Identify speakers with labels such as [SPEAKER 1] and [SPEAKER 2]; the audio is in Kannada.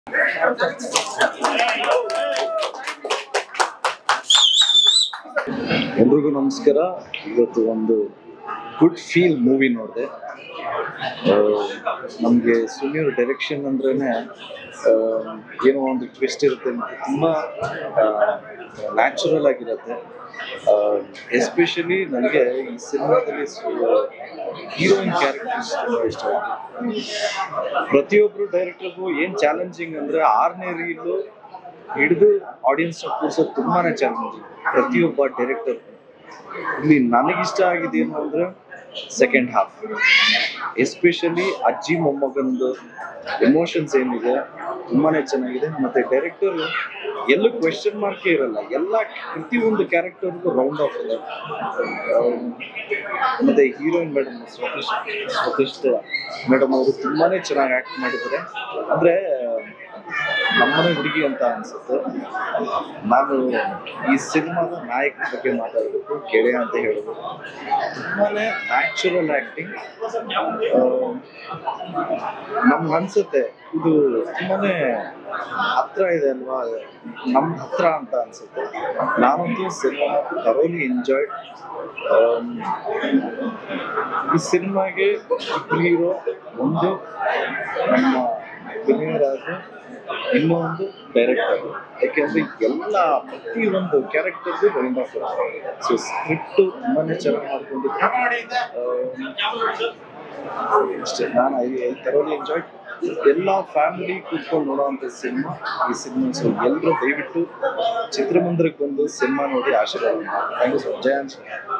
[SPEAKER 1] ಎಲ್ರಿಗೂ ನಮಸ್ಕಾರ ಇವತ್ತು ಒಂದು ಗುಡ್ ಫೀಲ್ ಮೂವಿ ನೋಡಿದೆ ನಮಗೆ ಸುನೀರ್ ಡೈರೆಕ್ಷನ್ ಅಂದ್ರೇ ಏನೋ ಒಂದು ಟ್ವಿಸ್ಟ್ ಇರುತ್ತೆ ಮತ್ತು ತುಂಬ ನ್ಯಾಚುರಲ್ ಆಗಿರುತ್ತೆ ಎಸ್ಪೆಷಲಿ ನನಗೆ ಈ ಸಿನಿಮಾದಲ್ಲಿ ಹೀರೋಯಿನ್ ಕ್ಯಾರೆಕ್ಟರ್ಸ್ ತುಂಬ ಇಷ್ಟ ಆಯಿತು ಪ್ರತಿಯೊಬ್ಬರು ಡೈರೆಕ್ಟರ್ಗೂ ಏನು ಚಾಲೆಂಜಿಂಗ್ ಅಂದರೆ ಆರನೇ ರೀಲು ಹಿಡಿದು ಆಡಿಯನ್ಸ್ ಕೂರ್ಸೋದು ತುಂಬಾನೇ ಚಾಲೆಂಜಿಂಗ್ ಪ್ರತಿಯೊಬ್ಬ ಡೈರೆಕ್ಟರ್ ಇಲ್ಲಿ ನನಗಿಷ್ಟ ಆಗಿದೆ ಏನು ಅಂದ್ರೆ ಸೆಕೆಂಡ್ ಹಾಫ್ ಎಸ್ಪೆಷಲಿ ಅಜ್ಜಿ ಮೊಮ್ಮಗಂದು ಎಮೋಷನ್ಸ್ ಏನಿದೆ ತುಂಬಾನೇ ಚೆನ್ನಾಗಿದೆ ಮತ್ತೆ ಡೈರೆಕ್ಟರ್ ಎಲ್ಲೂ ಕ್ವೆಶನ್ ಮಾರ್ಕೇ ಇರಲ್ಲ ಎಲ್ಲ ಪ್ರತಿಯೊಂದು ಕ್ಯಾರೆಕ್ಟರ್ಗೂ ರೌಂಡ್ ಆಫ್ ಇದೆ ಆಮ್, ಮತ್ತೆ ಹೀರೋಯಿನ್ ಮೇಡಮ್ ಸ್ವತಿಷ್ ಸ್ವತಿಷ್ಠ ಮೇಡಮ್ ಅವರು ತುಂಬಾನೇ ಚೆನ್ನಾಗಿ ಆಕ್ಟ್ ಮಾಡಿದ್ದಾರೆ ಅಂದ್ರೆ ನಮ್ಮನೆ ಹುಡುಗಿ ಅಂತ ಅನ್ಸುತ್ತೆ ನಾನು ಈ ಸಿನಿಮಾದ ನಾಯಕನ ಬಗ್ಗೆ ಮಾತಾಡಬೇಕು ಗೆಳೆಯ ಅಂತ ಹೇಳೋದು ತುಂಬಾನೇ ನ್ಯಾಚುರಲ್ ಆಕ್ಟಿಂಗ್ ನಮ್ಗೆ ಅನ್ಸುತ್ತೆ ಇದು ತುಂಬಾನೇ ಹತ್ರ ಇದೆ ಅಲ್ವಾ ನಮ್ಮ ಹತ್ರ ಅಂತ ಅನ್ಸುತ್ತೆ ನಾನಂತೂ ಸಿನಿಮಾ ಥರೋಲಿ ಎಂಜಾಯ್ಡ್ ಈ ಸಿನಿಮಾಗೆ ಇಬ್ರು ಹೀರೋ ಒಂದು ನಮ್ಮ ವಿನಯರಾಜು ಇನ್ನೊಂದು ಡೈರೆಕ್ಟರ್ ಯಾಕೆಂದ್ರೆ ಎಲ್ಲ ಪ್ರತಿಯೊಂದು ಕ್ಯಾರೆಕ್ಟರ್ದು ರೈಂಡ್ ಆಫ್ ಸೊ ಸ್ಕ್ರಿಪ್ಟ್ ತುಂಬಾನೇ ಚೆನ್ನಾಗಿ ಮಾಡ್ಕೊಂಡಿದ್ದೆ ಆಮ್, ಅಷ್ಟೇ ನಾನು ಐ ಥರೋಲಿ ಎಂಜಾಯ್ ಎಲ್ಲ ಫ್ಯಾಮಿಲಿ ಕೂತ್ಕೊಂಡು ನೋಡೋವಂಥ ಸಿನಿಮಾ ಈ ಸಿನಿಮಾ ಸೊ ಎಲ್ಲರೂ ದಯವಿಟ್ಟು ಚಿತ್ರಮಂದಿರಕ್ಕೆ ಬಂದು ಸಿನಿಮಾ ನೋಡಿ ಆಶೀರ್ವಾದ ಮಾಡಿ ಥ್ಯಾಂಕ್ ಯು ಸೊ ಜಯ